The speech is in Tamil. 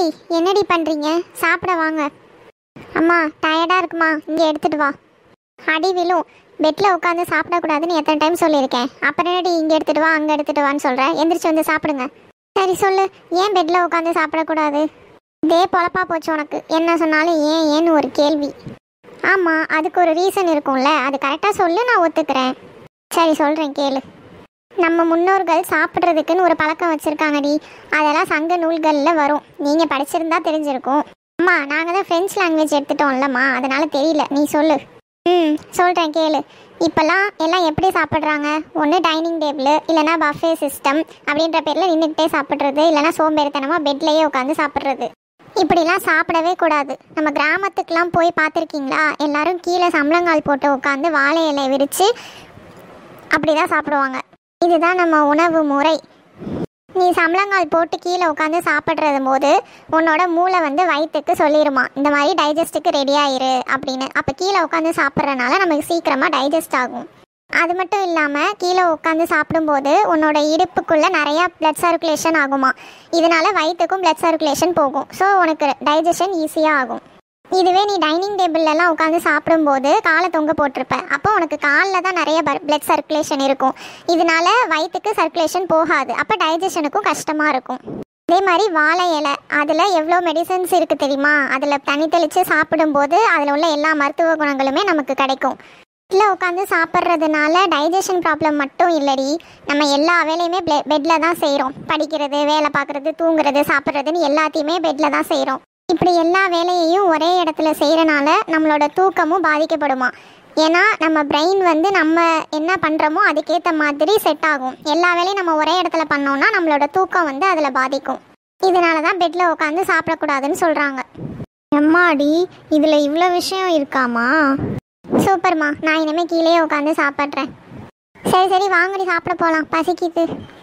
ஏய் என்னடி பண்ணுறீங்க சாப்பிட வாங்க அம்மா டயர்டாக இருக்குமா இங்கே எடுத்துட்டு வா அடி விழும் பெட்டில் உட்காந்து சாப்பிடக்கூடாதுன்னு எத்தனை டைம் சொல்லியிருக்கேன் அப்புறம் என்னடி இங்கே எடுத்துட்டு வா அங்கே எடுத்துட்டு வான்னு சொல்கிறேன் எந்திரிச்சு வந்து சாப்பிடுங்க சரி சொல்லு ஏன் பெட்டில் உட்காந்து சாப்பிடக்கூடாது இதே பொழப்பா போச்சு உனக்கு என்ன சொன்னாலும் ஏன் ஏன்னு ஒரு கேள்வி ஆமாம் அதுக்கு ஒரு ரீசன் இருக்கும்ல அது கரெக்டாக சொல்லு நான் ஒத்துக்கிறேன் சரி சொல்கிறேன் கேளு நம்ம முன்னோர்கள் சாப்பிட்றதுக்குன்னு ஒரு பழக்கம் வச்சுருக்காங்கடி அதெல்லாம் சங்க நூல்களில் வரும் நீங்கள் படிச்சிருந்தா தெரிஞ்சிருக்கும் அம்மா நாங்கள் தான் ஃப்ரெஞ்ச் லாங்குவேஜ் எடுத்துட்டோம்லம்மா அதனால தெரியல நீ சொல்லு ம் சொல்கிறேன் கேளு இப்போல்லாம் எல்லாம் எப்படி சாப்பிட்றாங்க ஒன்று டைனிங் டேபிள் இல்லைனா பஃபே சிஸ்டம் அப்படின்ற பேரில் நின்றுக்கிட்டே சாப்பிட்றது இல்லைனா சோம்பேறித்தனமாக பெட்லேயே உட்காந்து சாப்பிட்றது இப்படிலாம் சாப்பிடவே கூடாது நம்ம கிராமத்துக்கெலாம் போய் பார்த்துருக்கீங்களா எல்லாரும் கீழே சம்பளங்கால் போட்டு உட்காந்து வாழை இலை விரித்து அப்படி தான் சாப்பிடுவாங்க இதுதான் நம்ம உணவு முறை நீ சம்பளங்கால் போட்டு கீழே உட்காந்து சாப்பிட்றது போது உன்னோட மூளை வந்து வயிற்றுக்கு சொல்லிடுமா இந்த மாதிரி டைஜஸ்ட்டுக்கு ரெடி ஆயிரு அப்படின்னு அப்போ கீழே உட்காந்து சாப்பிட்றனால நமக்கு சீக்கிரமாக டைஜஸ்ட் ஆகும் அது மட்டும் இல்லாமல் கீழே உட்காந்து சாப்பிடும்போது உன்னோட இடுப்புக்குள்ளே நிறையா பிளட் சர்க்குலேஷன் ஆகுமா இதனால வயிற்றுக்கும் பிளட் சர்க்குலேஷன் போகும் ஸோ உனக்கு டைஜஷன் ஈஸியாக ஆகும் இதுவே நீ டைனிங் டேபிள்லலாம் உட்காந்து சாப்பிடும்போது காலை தொங்க போட்டிருப்ப அப்போ உனக்கு காலில் தான் நிறைய பிளட் சர்க்குலேஷன் இருக்கும் இதனால வயிற்றுக்கு சர்க்குலேஷன் போகாது அப்போ டைஜஷனுக்கும் கஷ்டமாக இருக்கும் அதே மாதிரி வாழை இலை அதில் எவ்வளோ மெடிசன்ஸ் இருக்குது தெரியுமா அதில் தண்ணி தெளித்து சாப்பிடும்போது அதில் உள்ள எல்லா மருத்துவ குணங்களுமே நமக்கு கிடைக்கும் வீட்டில் உட்காந்து சாப்பிட்றதுனால டைஜஷன் ப்ராப்ளம் மட்டும் இல்லடி நம்ம எல்லா வேலையுமே பெட்டில் தான் செய்கிறோம் படிக்கிறது வேலை பார்க்குறது தூங்குறது சாப்பிட்றதுன்னு எல்லாத்தையுமே பெட்டில் தான் செய்கிறோம் இப்படி எல்லா வேலையையும் ஒரே இடத்துல செய்கிறனால நம்மளோட தூக்கமும் பாதிக்கப்படுமா ஏன்னா நம்ம பிரெயின் வந்து நம்ம என்ன பண்ணுறோமோ அதுக்கேற்ற மாதிரி செட் ஆகும் எல்லா வேலையும் நம்ம ஒரே இடத்துல பண்ணோம்னா நம்மளோட தூக்கம் வந்து அதில் பாதிக்கும் இதனால தான் பெட்டில் உட்காந்து சாப்பிடக்கூடாதுன்னு சொல்கிறாங்க எம்மாடி இதில் இவ்வளோ விஷயம் இருக்காமா சூப்பர்மா நான் இனிமேல் கீழே உட்காந்து சாப்பிட்றேன் சரி சரி வாங்கடி சாப்பிட போகலாம் பசிக்குது